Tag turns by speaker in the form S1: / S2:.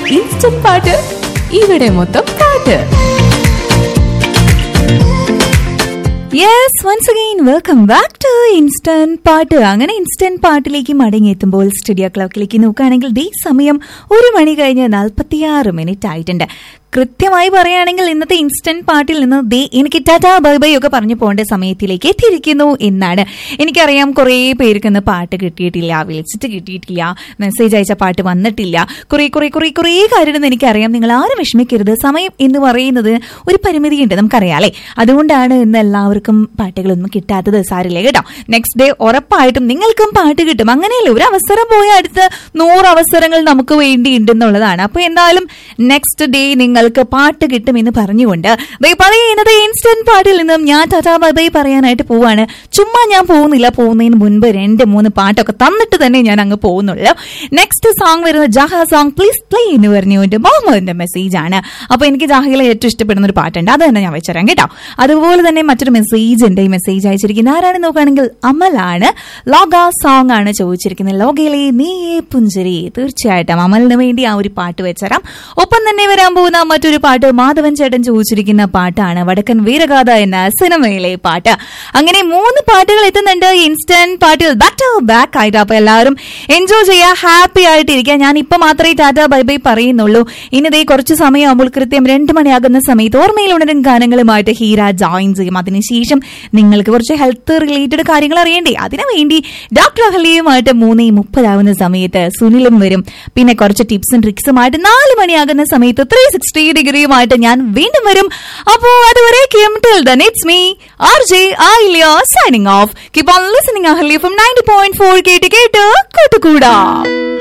S1: instant പാട്ട് ഇവിടെ മൊത്തം പാട്ട്
S2: yes once again welcome back to instant പാട്ട് അങ്ങനെ ഇൻസ്റ്റന്റ് പാട്ടിലേക്ക് മടങ്ങിയെത്തുമ്പോൾ സ്റ്റുഡിയോ ക്ലോക്കിലേക്ക് നോക്കുകയാണെങ്കിൽ ദേ സമയം ഒരു മണി കഴിഞ്ഞ് നാൽപ്പത്തിയാറ് മിനിറ്റ് ആയിട്ടുണ്ട് കൃത്യമായി പറയുകയാണെങ്കിൽ ഇന്നത്തെ ഇൻസ്റ്റന്റ് പാട്ടിൽ നിന്ന് ദേ എനിക്ക് ടാറ്റാ ബൈ ബൈ ഒക്കെ പറഞ്ഞു പോകേണ്ട സമയത്തിലേക്ക് എത്തിയിരിക്കുന്നു എന്നാണ് എനിക്കറിയാം കുറേ പേർക്ക് ഇന്ന് പാട്ട് കിട്ടിയിട്ടില്ല വിളിച്ചിട്ട് കിട്ടിയിട്ടില്ല മെസ്സേജ് അയച്ച പാട്ട് വന്നിട്ടില്ല കുറേ കുറേ കുറേ കുറേ കാര്യമെന്ന് എനിക്കറിയാം നിങ്ങൾ ആരും വിഷമിക്കരുത് സമയം എന്ന് പറയുന്നത് ഒരു പരിമിതിയുണ്ട് നമുക്കറിയാം അല്ലേ അതുകൊണ്ടാണ് ഇന്ന് എല്ലാവർക്കും പാട്ടുകളൊന്നും കിട്ടാത്തത് സാരില്ല കേട്ടോ നെക്സ്റ്റ് ഡേ ഉറപ്പായിട്ടും നിങ്ങൾക്കും പാട്ട് കിട്ടും അങ്ങനെയല്ലേ ഒരു അവസരം പോയ അടുത്ത് നൂറ് അവസരങ്ങൾ നമുക്ക് വേണ്ടി ഉണ്ടെന്നുള്ളതാണ് അപ്പൊ എന്തായാലും നെക്സ്റ്റ് ഡേ നിങ്ങൾക്ക് പാട്ട് കിട്ടുമെന്ന് പറഞ്ഞുകൊണ്ട് ദേ പറയുന്നത് ഇൻസ്റ്റന്റ് പാട്ടിൽ നിന്നും ഞാൻ ടാറ്റാ ബൈ ബൈ പറയാനായിട്ട് പോവാണ് ചുമ്മാ ഞാൻ പോകുന്നില്ല പോകുന്നതിന് മുൻപ് രണ്ട് മൂന്ന് പാട്ടൊക്കെ തന്നിട്ട് തന്നെ ഞാൻ അങ്ങ് പോകുന്നുള്ളൂ നെക്സ്റ്റ് സോങ് വരുന്നത് ജാഹ സോങ് പ്ലീസ് പ്ലേ എന്ന് പറഞ്ഞുകൊണ്ട് മുഹമ്മദിന്റെ മെസ്സേജ് ആണ് അപ്പൊ എനിക്ക് ജാഹിലെ ഏറ്റവും ഇഷ്ടപ്പെടുന്ന ഒരു പാട്ടുണ്ട് അത് തന്നെ ഞാൻ വെച്ചുതരാം കേട്ടോ അതുപോലെ തന്നെ മറ്റൊരു മെസ്സേജ് ഉണ്ട് ഈ മെസ്സേജ് അയച്ചിരിക്കുന്ന ആരാണ് നോക്കുകയാണെങ്കിൽ അമലാണ് ലോക സോങ് ആണ് ചോദിച്ചിരിക്കുന്നത് ലോകയിലെ നീയേ പുഞ്ചരി തീർച്ചയായിട്ടും അമലിന് വേണ്ടി ആ ഒരു പാട്ട് വെച്ചരാം ഒപ്പം തന്നെ വരാൻ പോകുന്ന മറ്റൊരു പാട്ട് മാധവൻ ചേട്ടൻ ചോദിച്ചിരിക്കുന്ന പാട്ടാണ് വടക്കൻ വീരഗാഥ എന്ന സിനിമയിലെ പാട്ട് അങ്ങനെ മൂന്ന് പാട്ടുകൾ എത്തുന്നുണ്ട് ഇൻസ്റ്റന്റ് പാട്ടുകൾ ബാക്ക് ടു ബാക്ക് ആയിട്ട് അപ്പൊ എല്ലാവരും എൻജോയ് ചെയ്യുക ഹാപ്പി ആയിട്ടിരിക്കുക ഞാൻ ഇപ്പൊ മാത്രമേ ടാറ്റ ബൈ ബൈ പറയുന്നുള്ളൂ ഇനി ദേ കുറച്ച് സമയമാകുമ്പോൾ കൃത്യം രണ്ട് മണിയാകുന്ന സമയത്ത് ഓർമ്മയിൽ ഉണരും ഗാനങ്ങളുമായിട്ട് ഹീര ജോയിൻ ചെയ്യും അതിനുശേഷം നിങ്ങൾക്ക് കുറച്ച് ഹെൽത്ത് റിലേറ്റഡ് കാര്യങ്ങൾ അറിയണ്ടേ അതിനു വേണ്ടി ഡോക്ടർ അഹലിയുമായിട്ട് മൂന്നേ മുപ്പതാവുന്ന സമയത്ത് സുനിലും വരും പിന്നെ കുറച്ച് ടിപ്സും ട്രിക്സുമായിട്ട് നാല് മണിയാകുന്ന സമയത്ത് ത്രീ സിക്സ്റ്റി ഡിഗ്രിയുമായിട്ട് ഞാൻ വീണ്ടും വരും അപ്പോ അതുവരെ till then it's me R J Ayilya signing off keep on listening Ahalya from ninety point four കേട്ട് കേട്ട് കൂട്ടുകൂടാ